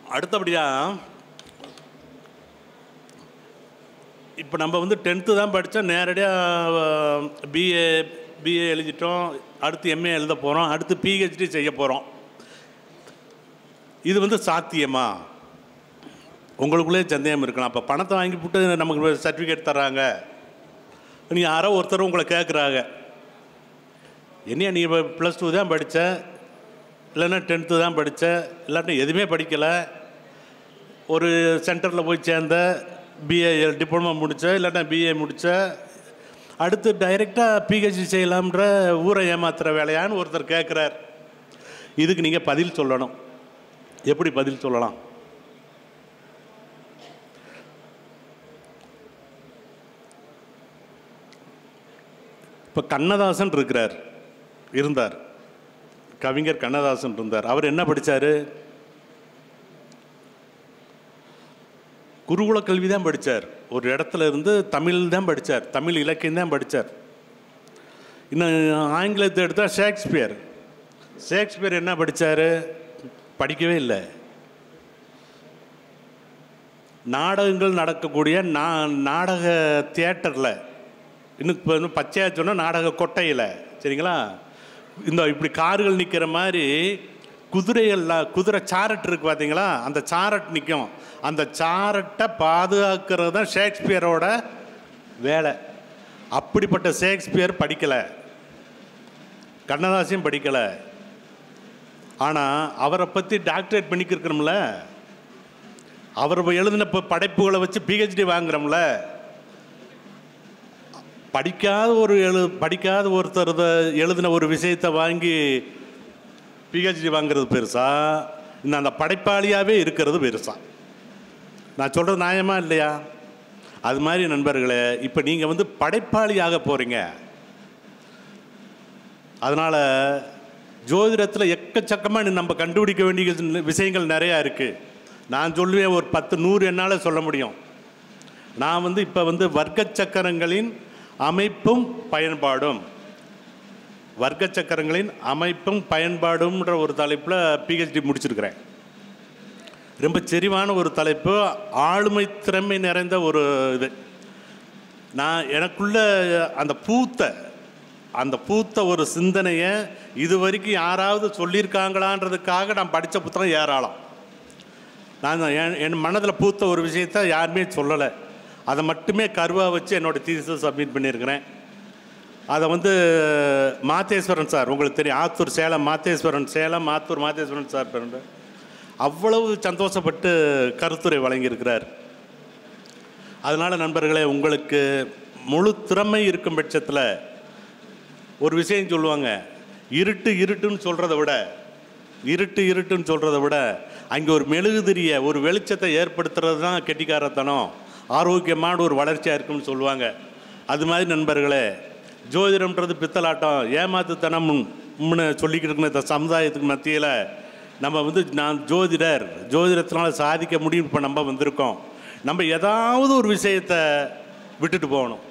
அடுத்தபடியாக இப்போ நம்ம வந்து டென்த்து தான் படித்தோம் நேரடியாக பிஏ பிஏ எழுதிட்டோம் அடுத்து எம்ஏ எழுத போகிறோம் அடுத்து பிஹெச்டி செய்ய போகிறோம் இது வந்து சாத்தியமா உங்களுக்குள்ளே சந்தேகம் இருக்கலாம் அப்போ பணத்தை வாங்கி போட்டு நமக்கு சர்டிஃபிகேட் தர்றாங்க நீ யாரோ ஒருத்தர் உங்களை கேட்குறாங்க என்னையா நீ ப்ளஸ் டூ தான் படித்த இல்லைன்னா டென்த்து தான் படித்த இல்லாட்டி எதுவுமே படிக்கலை ஒரு சென்டரில் போய் சேர்ந்த பிஏ டிப்ளமா முடித்த இல்லாட்டா பிஏ முடித்த அடுத்து டைரெக்டாக பிஹெச்டி செய்யலாம்ன்ற ஊரை ஏமாத்துகிற வேலையான்னு ஒருத்தர் கேட்குறார் இதுக்கு நீங்கள் பதில் சொல்லணும் எப்படி பதில் சொல்லலாம் இப்போ கண்ணதாசன் இருக்கிறார் இருந்தார் கவிஞர் கண்ணதாசன் இருந்தார் அவர் என்ன படித்தார் குருகுல கல்வி தான் படித்தார் ஒரு இடத்துல இருந்து தமிழ் தான் படித்தார் தமிழ் இலக்கியம் தான் படித்தார் இன்னும் ஆங்கிலத்தை எடுத்தால் ஷேக்ஸ்பியர் ஷேக்ஸ்பியர் என்ன படித்தார் படிக்கவே இல்லை நாடகங்கள் நடக்கக்கூடிய நா நாடக தியேட்டரில் இன்னும் இப்போ இன்னும் பச்சையாக சொன்னால் நாடக கொட்டையில் சரிங்களா இந்த இப்படி கார்கள் நிற்கிற மாதிரி குதிரைகள்லாம் குதிரை சாரட் இருக்கு பார்த்தீங்களா அந்த சாரட் நிற்கும் அந்த சாரட்டை பாதுகாக்கிறது தான் ஷேக்ஸ்பியரோட வேலை அப்படிப்பட்ட ஷேக்ஸ்பியர் படிக்கலை கண்ணதாசியும் படிக்கலை ஆனால் அவரை பற்றி டாக்டரேட் பண்ணிக்கிருக்கிறோம்ல அவர் எழுதின ப- படைப்புகளை வச்சு பிஹெச்டி வாங்குறோம்ல படிக்காத ஒரு எழு படிக்காத ஒருத்தர் இத- எழுதின ஒரு விஷயத்தை வாங்கி பிஹெச்டி வாங்குறது பெருசா இன்னும் அந்த படைப்பாளியாகவே இருக்கிறது பெருசா நான் சொல்கிறது நியாயமா இல்லையா அது மாதிரி நண்பர்களே இப்போ நீங்கள் வந்து படைப்பாளியாக போகிறீங்க அதனால் ஜோதிடத்தில் எக்கச்சக்கமாக நம்ம கண்டுபிடிக்க வேண்டிய விஷயங்கள் நிறையா இருக்குது நான் சொல்லுவேன் ஒரு பத்து நூறு என்னால் சொல்ல முடியும் நான் வந்து இப்போ வந்து வர்க்க சக்கரங்களின் அமைப்பும் பயன்பாடும் வர்க்க சக்கரங்களின் அமைப்பும் பயன்பாடும்ன்ற ஒரு தலைப்பில் பிஹெச்டி முடிச்சிருக்கிறேன் ரொம்ப செறிவான ஒரு தலைப்பு ஆளுமை திறமை நிறைந்த ஒரு இது நான் எனக்குள்ள அந்த பூத்த அந்த பூத்த ஒரு சிந்தனையை இது வரைக்கும் யாராவது சொல்லியிருக்காங்களான்றதுக்காக நான் படித்த புத்தகம் ஏராளம் நான் என் என் மனதில் பூத்த ஒரு விஷயத்த யாருமே சொல்லலை அதை மட்டுமே கருவாக வச்சு என்னோடய தீசஸ் சப்மிட் பண்ணியிருக்கிறேன் அதை வந்து மாத்தேஸ்வரன் சார் உங்களுக்கு தெரியும் ஆத்தூர் சேலம் மாத்தேஸ்வரன் சேலம் ஆத்தூர் மாத்தேஸ்வரன் சார் பிறந்த அவ்வளவு சந்தோஷப்பட்டு கருத்துரை வழங்கியிருக்கிறார் அதனால் நண்பர்களே உங்களுக்கு முழு திறமை இருக்கும் பட்சத்தில் ஒரு விஷயம் சொல்லுவாங்க இருட்டு இருட்டுன்னு சொல்கிறத விட இருட்டு இருட்டுன்னு சொல்கிறத விட அங்கே ஒரு மெழுகுதிரிய ஒரு வெளிச்சத்தை ஏற்படுத்துறது தான் கெட்டிக்காரத்தனம் ஆரோக்கியமான ஒரு வளர்ச்சியாக இருக்கும்னு சொல்லுவாங்க அது மாதிரி நண்பர்களே ஜோதிடம்ன்றது பித்தலாட்டம் ஏமாத்துத்தனம்னு சொல்லிக்கிட்டு இருக்கிற இந்த சமுதாயத்துக்கு மத்தியில் நம்ம வந்து நான் ஜோதிடர் ஜோதிடத்தினால சாதிக்க முடியும் இப்போ நம்ம வந்திருக்கோம் நம்ம ஏதாவது ஒரு விஷயத்தை விட்டுட்டு போகணும்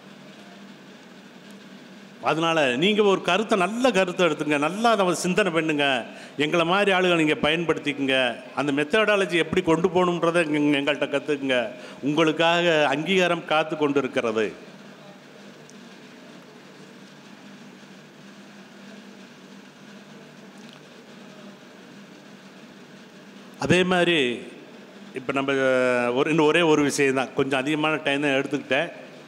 அதனால் நீங்கள் ஒரு கருத்தை நல்ல கருத்தை எடுத்துங்க நல்லா அதை சிந்தனை பண்ணுங்க எங்களை மாதிரி ஆளுகளை நீங்கள் பயன்படுத்திக்கங்க அந்த மெத்தடாலஜி எப்படி கொண்டு போகணுன்றதை எங்க- எங்கள்கிட்ட கற்றுக்குங்க உங்களுக்காக அங்கீகாரம் காத்து கொண்டு இருக்கிறது அதே மாதிரி இப்போ நம்ம ஒரு இன்னும் ஒரே ஒரு விஷயம் தான் கொஞ்சம் அதிகமான டைம் தான் எடுத்துக்கிட்டேன்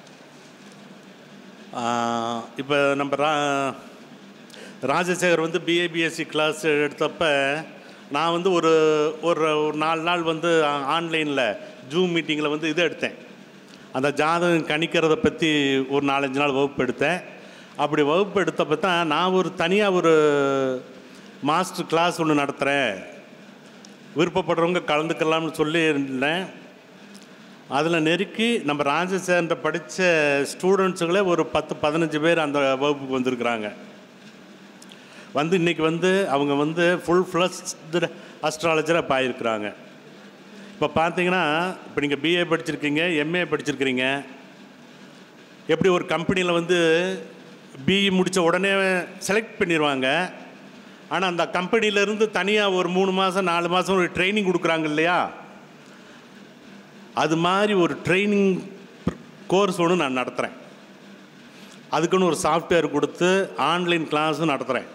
இப்போ நம்ம ரா ராஜசேகர் வந்து பிஏபிஎஸ்சி கிளாஸ் எடுத்தப்ப நான் வந்து ஒரு ஒரு ஒரு நாலு நாள் வந்து ஆன்லைனில் ஜூம் மீட்டிங்கில் வந்து இது எடுத்தேன் அந்த ஜாதகம் கணிக்கிறத பற்றி ஒரு நாலஞ்சு நாள் வகுப்பு எடுத்தேன் அப்படி வகுப்பு எடுத்தப்ப தான் நான் ஒரு தனியாக ஒரு மாஸ்டர் கிளாஸ் ஒன்று நடத்துகிறேன் விருப்பப்படுறவங்க கலந்துக்கலாம்னு சொல்லி இருந்தேன் அதில் நெருக்கி நம்ம ராஜசேகரன் படித்த ஸ்டூடெண்ட்ஸுகளே ஒரு பத்து பதினஞ்சு பேர் அந்த வகுப்புக்கு வந்திருக்கிறாங்க வந்து இன்றைக்கி வந்து அவங்க வந்து ஃபுல் ஃப்ளஸ்டு அஸ்ட்ராலஜராக பாயிருக்கிறாங்க இப்போ பார்த்தீங்கன்னா இப்போ நீங்கள் பிஏ படிச்சிருக்கீங்க எம்ஏ படிச்சிருக்கிறீங்க எப்படி ஒரு கம்பெனியில் வந்து பிஇ முடித்த உடனே செலக்ட் பண்ணிடுவாங்க ஆனால் அந்த கம்பெனியிலேருந்து தனியாக ஒரு மூணு மாதம் நாலு மாதம் ஒரு ட்ரைனிங் கொடுக்குறாங்க இல்லையா அது மாதிரி ஒரு ட்ரைனிங் கோர்ஸ் ஒன்று நான் நடத்துகிறேன் அதுக்குன்னு ஒரு சாஃப்ட்வேர் கொடுத்து ஆன்லைன் கிளாஸும் நடத்துகிறேன்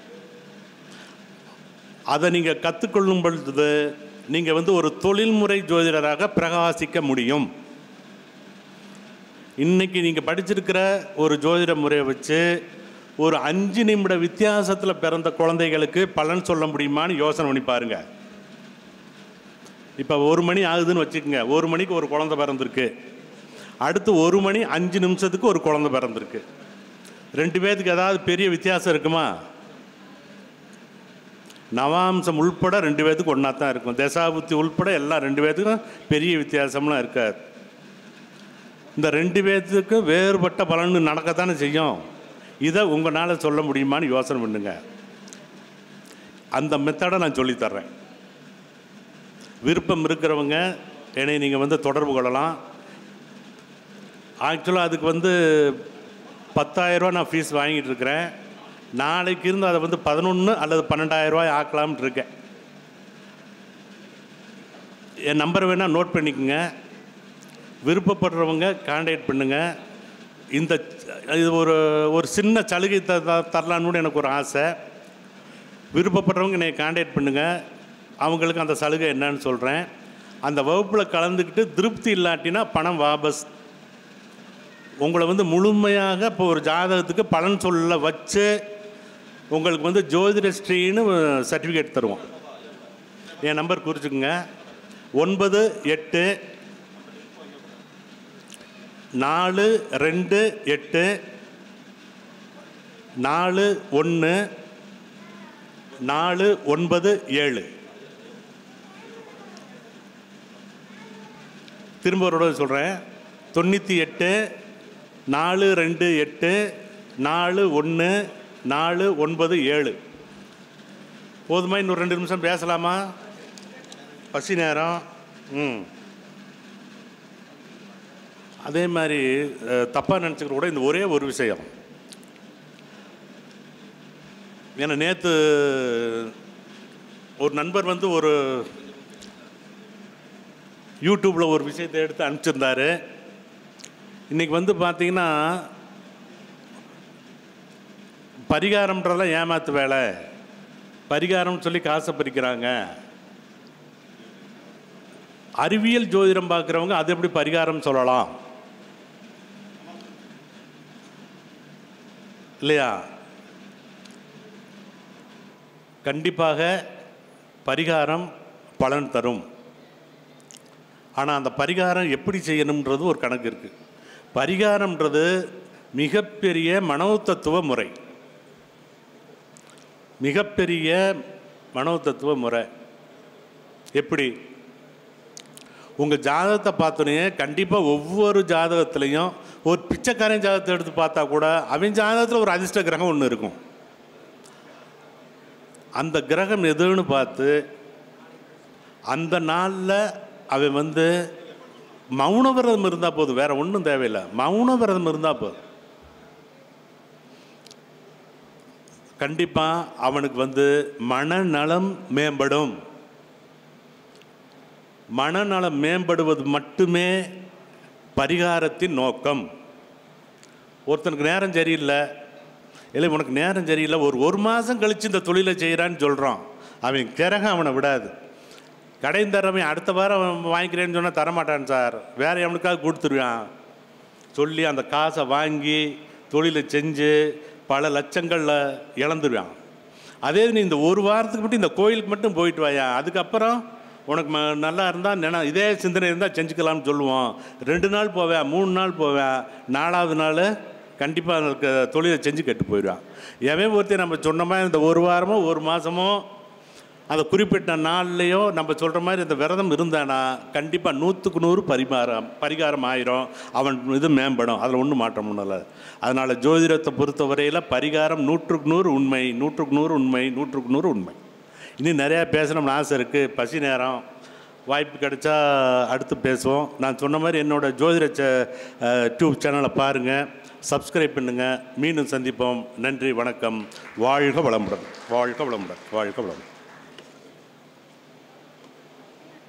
அதை நீங்கள் கற்றுக்கொள்ளும் பொழுது நீங்கள் வந்து ஒரு தொழில்முறை ஜோதிடராக பிரகாசிக்க முடியும் இன்னைக்கு நீங்கள் படிச்சிருக்கிற ஒரு ஜோதிட முறையை வச்சு ஒரு அஞ்சு நிமிட வித்தியாசத்தில் பிறந்த குழந்தைகளுக்கு பலன் சொல்ல முடியுமான்னு யோசனை பண்ணி பாருங்க இப்போ ஒரு மணி ஆகுதுன்னு வச்சுக்கோங்க ஒரு மணிக்கு ஒரு குழந்தை பிறந்திருக்கு அடுத்து ஒரு மணி அஞ்சு நிமிஷத்துக்கு ஒரு குழந்தை பிறந்திருக்கு ரெண்டு பேர்த்துக்கு ஏதாவது பெரிய வித்தியாசம் இருக்குமா நவாம்சம் உள்பட ரெண்டு பேர்த்துக்கு ஒன்றா தான் இருக்கும் தசாபுத்தி உள்பட எல்லாம் ரெண்டு பேர்த்துக்கும் பெரிய வித்தியாசம்லாம் இருக்காது இந்த ரெண்டு பேர்த்துக்கு வேறுபட்ட பலன் நடக்கத்தானே செய்யும் இதை உங்களால் சொல்ல முடியுமான்னு யோசனை பண்ணுங்க அந்த மெத்தடை நான் சொல்லித்தர்றேன் விருப்பம் இருக்கிறவங்க என்னை நீங்கள் வந்து தொடர்பு கொள்ளலாம் ஆக்சுவலாக அதுக்கு வந்து பத்தாயிரரூவா நான் ஃபீஸ் வாங்கிட்டு இருக்கிறேன் நாளைக்கு இருந்து அதை வந்து பதினொன்று அல்லது பன்னெண்டாயிரரூவாய் ஆக்கலாம்னு இருக்கேன் என் நம்பர் வேணால் நோட் பண்ணிக்கோங்க விருப்பப்படுறவங்க காண்டாக்ட் பண்ணுங்கள் இந்த இது ஒரு ஒரு சின்ன சலுகை த த- தரலான்னு எனக்கு ஒரு ஆசை விருப்பப்படுறவங்க என்னை காண்டாக்ட் பண்ணுங்கள் அவங்களுக்கு அந்த சலுகை என்னன்னு சொல்கிறேன் அந்த வகுப்பில் கலந்துக்கிட்டு திருப்தி இல்லாட்டினா பணம் வாபஸ் உங்களை வந்து முழுமையாக இப்போ ஒரு ஜாதகத்துக்கு பலன் சொல்ல வச்சு உங்களுக்கு வந்து ஜோதிடஸ்ரீன்னு சர்டிஃபிகேட் தருவோம் என் நம்பர் குறிச்சுக்குங்க ஒன்பது எட்டு நாலு ரெண்டு எட்டு நாலு ஒன்று நாலு ஒன்பது ஏழு திரும்ப ஒரு தடவை சொல்கிறேன் தொண்ணூற்றி எட்டு நாலு ரெண்டு எட்டு நாலு ஒன்று நாலு ஒன்பது ஏழு போதுமா இன்னும் ரெண்டு நிமிஷம் பேசலாமா பசி நேரம் ம் அதே மாதிரி தப்பாக நினச்சிக்கிற கூட இந்த ஒரே ஒரு விஷயம் ஏன்னா நேற்று ஒரு நண்பர் வந்து ஒரு யூடியூப்பில் ஒரு விஷயத்தை எடுத்து அனுப்பிச்சிருந்தாரு இன்றைக்கி வந்து பார்த்தீங்கன்னா பரிகாரம்ன்றதெல்லாம் ஏமாத்து வேலை பரிகாரம்னு சொல்லி காசை பறிக்கிறாங்க அறிவியல் ஜோதிடம் பார்க்குறவங்க அது எப்படி பரிகாரம் சொல்லலாம் இல்லையா கண்டிப்பாக பரிகாரம் பலன் தரும் ஆனால் அந்த பரிகாரம் எப்படி செய்யணுன்றது ஒரு கணக்கு இருக்குது பரிகாரம்ன்றது மிகப்பெரிய மனோதத்துவ முறை மிகப்பெரிய மனோதத்துவ முறை எப்படி உங்கள் ஜாதகத்தை பார்த்தோன்னே கண்டிப்பாக ஒவ்வொரு ஜாதகத்துலேயும் ஒரு பிச்சைக்காரன் ஜாதகத்தை எடுத்து பார்த்தா கூட அவன் ஜாதகத்தில் ஒரு அதிர்ஷ்ட கிரகம் ஒன்று இருக்கும் அந்த கிரகம் எதுன்னு பார்த்து அந்த நாளில் அவன் வந்து மௌன விரதம் இருந்தால் போதும் வேற ஒன்றும் தேவையில்லை மௌன விரதம் இருந்தால் போதும் கண்டிப்பாக அவனுக்கு வந்து மனநலம் மேம்படும் மனநலம் மேம்படுவது மட்டுமே பரிகாரத்தின் நோக்கம் ஒருத்தனுக்கு நேரம் சரியில்லை இல்லை உனக்கு நேரம் சரியில்லை ஒரு ஒரு மாதம் கழித்து இந்த தொழிலை செய்கிறான்னு சொல்கிறான் அவன் கிரகம் அவனை விடாது கடையும் தரவன் அடுத்த வாரம் அவன் வாங்கிக்கிறேன்னு சொன்னால் தரமாட்டான் சார் வேற எவனுக்காவது கொடுத்துருவான் சொல்லி அந்த காசை வாங்கி தொழிலை செஞ்சு பல லட்சங்களில் இழந்துருவான் அதே நீ இந்த ஒரு வாரத்துக்கு மட்டும் இந்த கோயிலுக்கு மட்டும் போயிட்டு வாயா அதுக்கப்புறம் உனக்கு ம நல்லா இருந்தால் நின இதே சிந்தனை இருந்தால் செஞ்சுக்கலாம்னு சொல்லுவோம் ரெண்டு நாள் போவேன் மூணு நாள் போவேன் நாலாவது நாள் கண்டிப்பாக அதுக்கு தொழிலை செஞ்சு கெட்டு போயிடுவான் எவன் ஒருத்தர் நம்ம சொன்ன மாதிரி இந்த ஒரு வாரமோ ஒரு மாதமோ அந்த குறிப்பிட்ட நாள்லேயோ நம்ம சொல்கிற மாதிரி இந்த விரதம் இருந்தானா கண்டிப்பாக நூற்றுக்கு நூறு பரிமாறம் பரிகாரம் ஆயிரும் அவன் இது மேம்படும் அதில் ஒன்றும் மாற்றம் ஒன்றும் அதனால் ஜோதிடத்தை பொறுத்தவரையில் பரிகாரம் நூற்றுக்கு நூறு உண்மை நூற்றுக்கு நூறு உண்மை நூற்றுக்கு நூறு உண்மை இன்னும் நிறையா பேசணும்னு ஆசை இருக்குது பசி நேரம் வாய்ப்பு கிடைச்சா அடுத்து பேசுவோம் நான் சொன்ன மாதிரி என்னோடய ஜோதிட ச டியூப் சேனலை பாருங்கள் சப்ஸ்கிரைப் பண்ணுங்கள் மீண்டும் சந்திப்போம் நன்றி வணக்கம் வாழ்க வளமுடன் வாழ்க வளமுடன் வாழ்க வளமுடன்